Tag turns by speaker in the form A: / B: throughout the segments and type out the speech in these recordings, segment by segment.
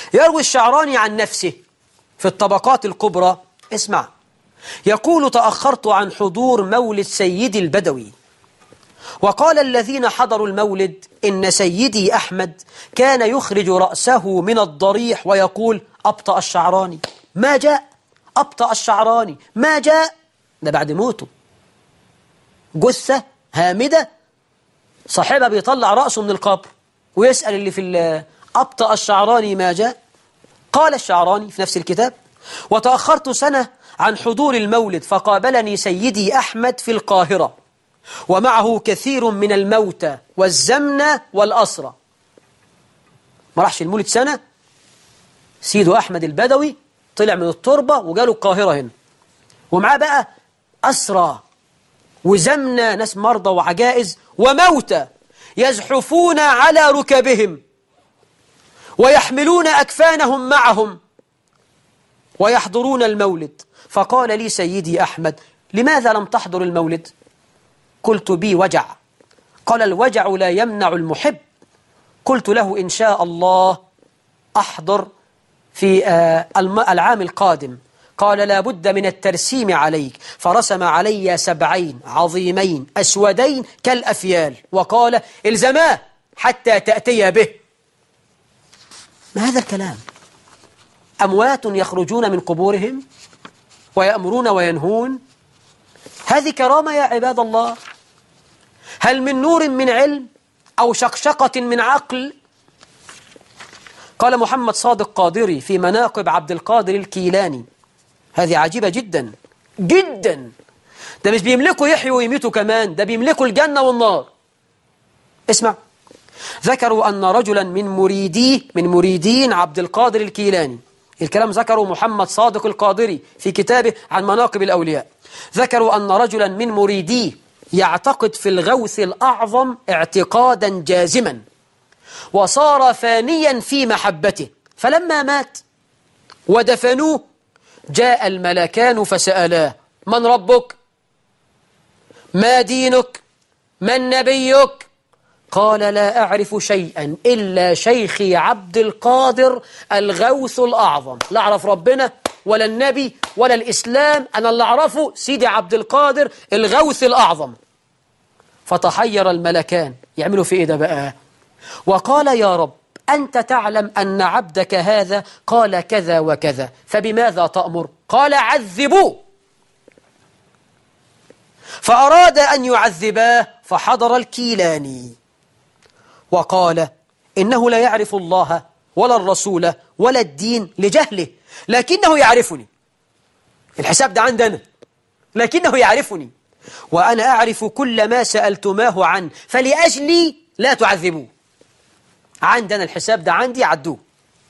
A: يروي الشعراني عن نفسه في الطبقات الكبرى اسمع يقول تأخرت عن حضور مولد سيدي البدوي وقال الذين حضروا المولد إن سيدي أحمد كان يخرج رأسه من الضريح ويقول أبطأ الشعراني ما جاء أبطأ الشعراني ما جاء ده بعد موته جثة هامدة صاحبها بيطلع رأسه من القبر ويسأل اللي في أبطأ الشعراني ما جاء قال الشعراني في نفس الكتاب وتأخرت سنة عن حضور المولد فقابلني سيدي أحمد في القاهرة ومعه كثير من الموتى والزمنة والأسرى ما راحش المولد سنة سيده أحمد البدوي طلع من التربة وجاله القاهرة هنا ومعاه بقى أسرى وزمنة ناس مرضى وعجائز وموتى يزحفون على ركبهم ويحملون أكفانهم معهم ويحضرون المولد فقال لي سيدي أحمد لماذا لم تحضر المولد قلت بي وجع قال الوجع لا يمنع المحب قلت له إن شاء الله أحضر في العام القادم قال لا بد من الترسيم عليك فرسم علي سبعين عظيمين أسودين كالأفيال وقال الزماه حتى تأتي به ما هذا الكلام أموات يخرجون من قبورهم ويأمرون وينهون هذه كرامة يا عباد الله هل من نور من علم أو شقشقة من عقل قال محمد صادق قادري في مناقب عبد القادر الكيلاني هذه عجيبة جدا جدا ده مش بيملكوا يحيوا ويميتوا كمان ده بيملكوا الجنة والنار اسمع ذكروا أن رجلا من مريديه من مريدين عبد القادر الكيلاني الكلام ذكره محمد صادق القادري في كتابه عن مناقب الأولياء ذكروا أن رجلا من مريديه يعتقد في الغوث الأعظم اعتقادا جازما وصار فانيا في محبته فلما مات ودفنوه جاء الملكان فسألاه من ربك ما دينك من نبيك قال لا أعرف شيئا إلا شيخي عبد القادر الغوث الأعظم لا أعرف ربنا ولا النبي ولا الإسلام أنا اللي أعرفه سيدي عبد القادر الغوث الأعظم فتحير الملكان يعملوا في إيه ده بقى وقال يا رب أنت تعلم أن عبدك هذا قال كذا وكذا فبماذا تأمر قال عذبوه فأراد أن يعذباه فحضر الكيلاني وقال إنه لا يعرف الله ولا الرسول ولا الدين لجهله لكنه يعرفني الحساب ده عندنا لكنه يعرفني وأنا أعرف كل ما سألتماه عنه فلأجلي لا تعذبوه عندنا الحساب ده عندي عدوه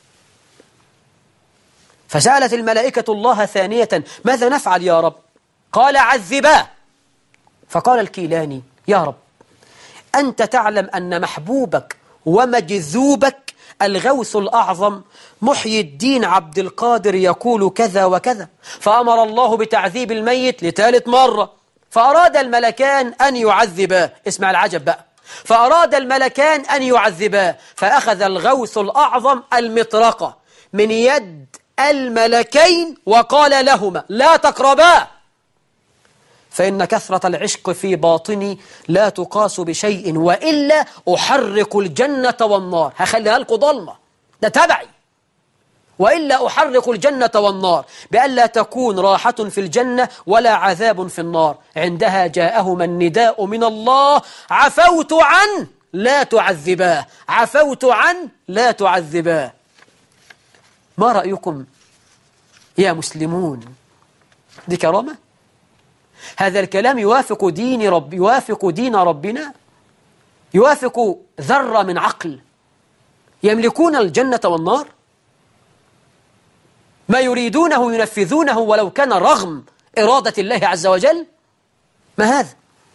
A: فسألت الملائكة الله ثانية ماذا نفعل يا رب قال عذباه فقال الكيلاني يا رب أنت تعلم أن محبوبك ومجذوبك الغوث الأعظم محيي الدين عبد القادر يقول كذا وكذا فأمر الله بتعذيب الميت لثالث مرة فأراد الملكان أن يعذباه اسمع العجب بقى فأراد الملكان أن يعذباه فأخذ الغوث الأعظم المطرقة من يد الملكين وقال لهما لا تقرباه فإن كثرة العشق في باطني لا تقاس بشيء وإلا أحرق الجنة والنار هخليها لكم ضلمة ده تبعي وإلا أحرق الجنة والنار بألا تكون راحة في الجنة ولا عذاب في النار عندها جاءهما النداء من الله عفوت عنه لا تعذباه عفوت عنه لا تعذباه ما رأيكم يا مسلمون دي كرامة هذا الكلام يوافق دين رب يوافق دين ربنا يوافق ذرة من عقل يملكون الجنة والنار ما يريدونه ينفذونه ولو كان رغم إرادة الله عز وجل ما هذا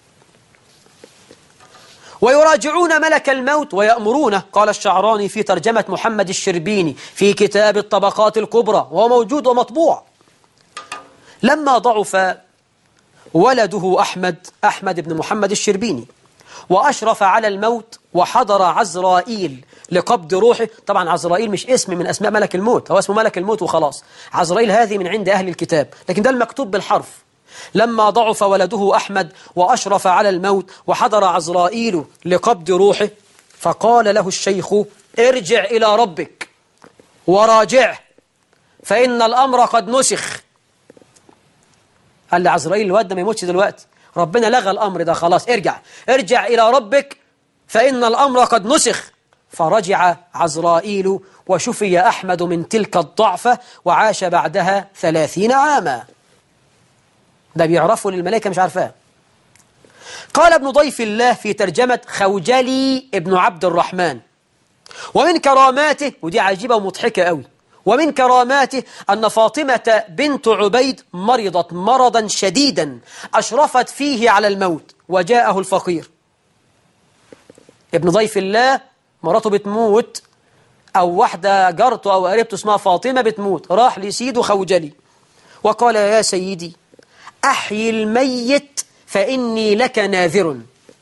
A: ويراجعون ملك الموت ويأمرونه قال الشعراني في ترجمة محمد الشربيني في كتاب الطبقات الكبرى وهو موجود ومطبوع لما ضعف ولده أحمد أحمد بن محمد الشربيني وأشرف على الموت وحضر عزرائيل لقبض روحه طبعا عزرائيل مش اسم من أسماء ملك الموت هو اسمه ملك الموت وخلاص عزرائيل هذه من عند أهل الكتاب لكن ده المكتوب بالحرف لما ضعف ولده أحمد وأشرف على الموت وحضر عزرائيل لقبض روحه فقال له الشيخ ارجع إلى ربك وراجعه فإن الأمر قد نسخ قال لعزرائيل الواد ده ما يموتش دلوقتي ربنا لغى الأمر ده خلاص ارجع ارجع إلى ربك فإن الأمر قد نسخ فرجع عزرائيل وشفي أحمد من تلك الضعفة وعاش بعدها ثلاثين عاما ده بيعرفوا للملائكة مش عارفاه قال ابن ضيف الله في ترجمة خوجلي ابن عبد الرحمن ومن كراماته ودي عجيبة ومضحكة قوي ومن كراماته أن فاطمة بنت عبيد مرضت مرضا شديدا أشرفت فيه على الموت وجاءه الفقير ابن ضيف الله مراته بتموت أو واحدة جارته أو قريبته اسمها فاطمة بتموت راح لسيده خوجلي وقال يا سيدي أحيي الميت فإني لك ناذر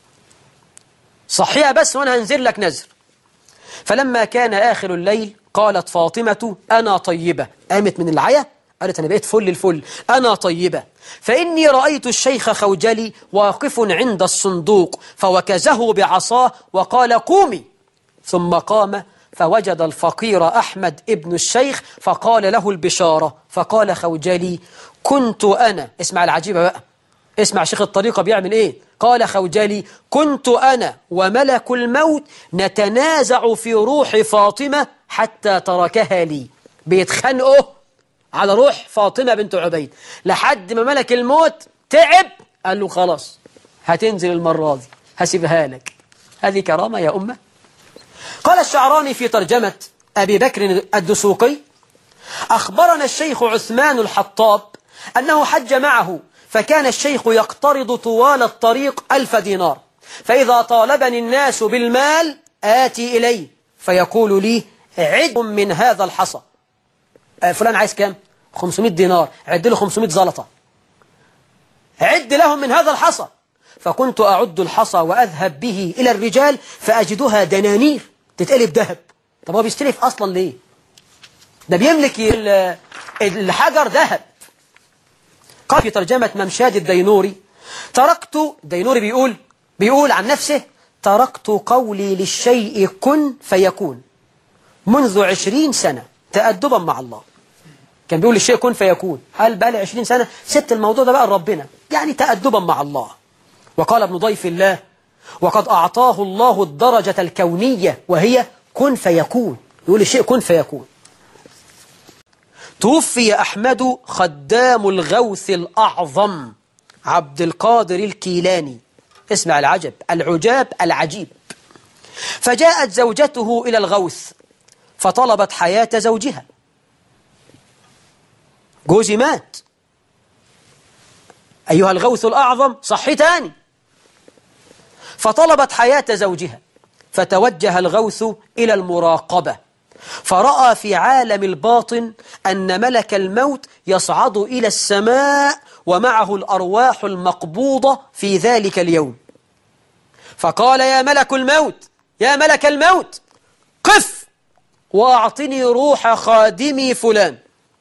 A: صحيها بس وأنا هنزل لك نذر فلما كان آخر الليل قالت فاطمة أنا طيبة قامت من العيا قالت أنا بقيت فل الفل أنا طيبة فإني رأيت الشيخ خوجلي واقف عند الصندوق فوكزه بعصاه وقال قومي ثم قام فوجد الفقير أحمد ابن الشيخ فقال له البشارة فقال خوجلي كنت أنا اسمع العجيبة بقى اسمع شيخ الطريقة بيعمل ايه قال خوجلي كنت أنا وملك الموت نتنازع في روح فاطمة حتى تركها لي بيتخانقوا على روح فاطمة بنت عبيد لحد ما ملك الموت تعب قال له خلاص هتنزل المرة دي هسيبها لك هذه كرامة يا أمة قال الشعراني في ترجمة أبي بكر الدسوقي أخبرنا الشيخ عثمان الحطاب أنه حج معه فكان الشيخ يقترض طوال الطريق ألف دينار فإذا طالبني الناس بالمال آتي إليه فيقول لي عد من هذا الحصى فلان عايز كام 500 دينار عد له 500 زلطة عد لهم من هذا الحصى فكنت أعد الحصى وأذهب به إلى الرجال فأجدها دنانير تتقلب ذهب طب هو بيستلف أصلا ليه ده بيملك الحجر ذهب قال في ترجمة ممشاد الدينوري تركت دينوري بيقول بيقول عن نفسه تركت قولي للشيء كن فيكون منذ عشرين سنة تأدبا مع الله كان بيقول الشيء كن فيكون قال بقى لي عشرين سنة ست الموضوع ده بقى ربنا يعني تأدبا مع الله وقال ابن ضيف الله وقد أعطاه الله الدرجة الكونية وهي كن فيكون يقول الشيء كن فيكون توفي أحمد خدام الغوث الأعظم عبد القادر الكيلاني اسمع العجب العجاب العجيب فجاءت زوجته إلى الغوث فطلبت حياة زوجها جوزي مات أيها الغوث الأعظم صحي تاني فطلبت حياة زوجها فتوجه الغوث إلى المراقبة فرأى في عالم الباطن أن ملك الموت يصعد إلى السماء ومعه الأرواح المقبوضة في ذلك اليوم فقال يا ملك الموت يا ملك الموت قف وأعطني روح خادمي فلان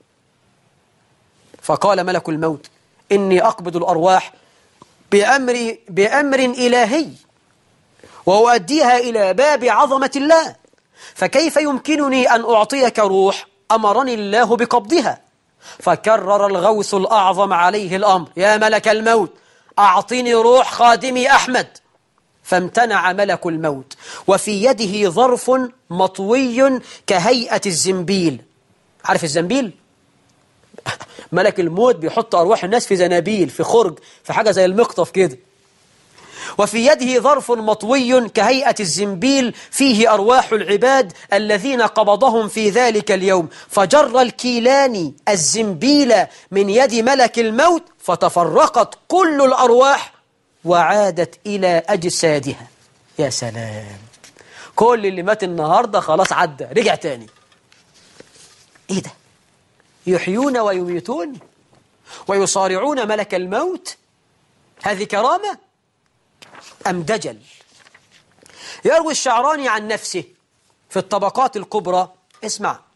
A: فقال ملك الموت إني أقبض الأرواح بأمر, بأمر إلهي وأؤديها إلى باب عظمة الله فكيف يمكنني أن أعطيك روح أمرني الله بقبضها فكرر الغوث الأعظم عليه الأمر يا ملك الموت أعطني روح خادمي أحمد فامتنع ملك الموت وفي يده ظرف مطوي كهيئة الزنبيل عارف الزنبيل؟ ملك الموت بيحط أرواح الناس في زنابيل في خرج في حاجة زي المقطف كده وفي يده ظرف مطوي كهيئة الزنبيل فيه أرواح العباد الذين قبضهم في ذلك اليوم فجر الكيلاني الزنبيل من يد ملك الموت فتفرقت كل الأرواح وعادت إلى أجسادها يا سلام كل اللي مات النهاردة خلاص عدى رجع تاني إيه ده يحيون ويميتون ويصارعون ملك الموت هذه كرامة أم دجل يروي الشعراني عن نفسه في الطبقات الكبرى اسمع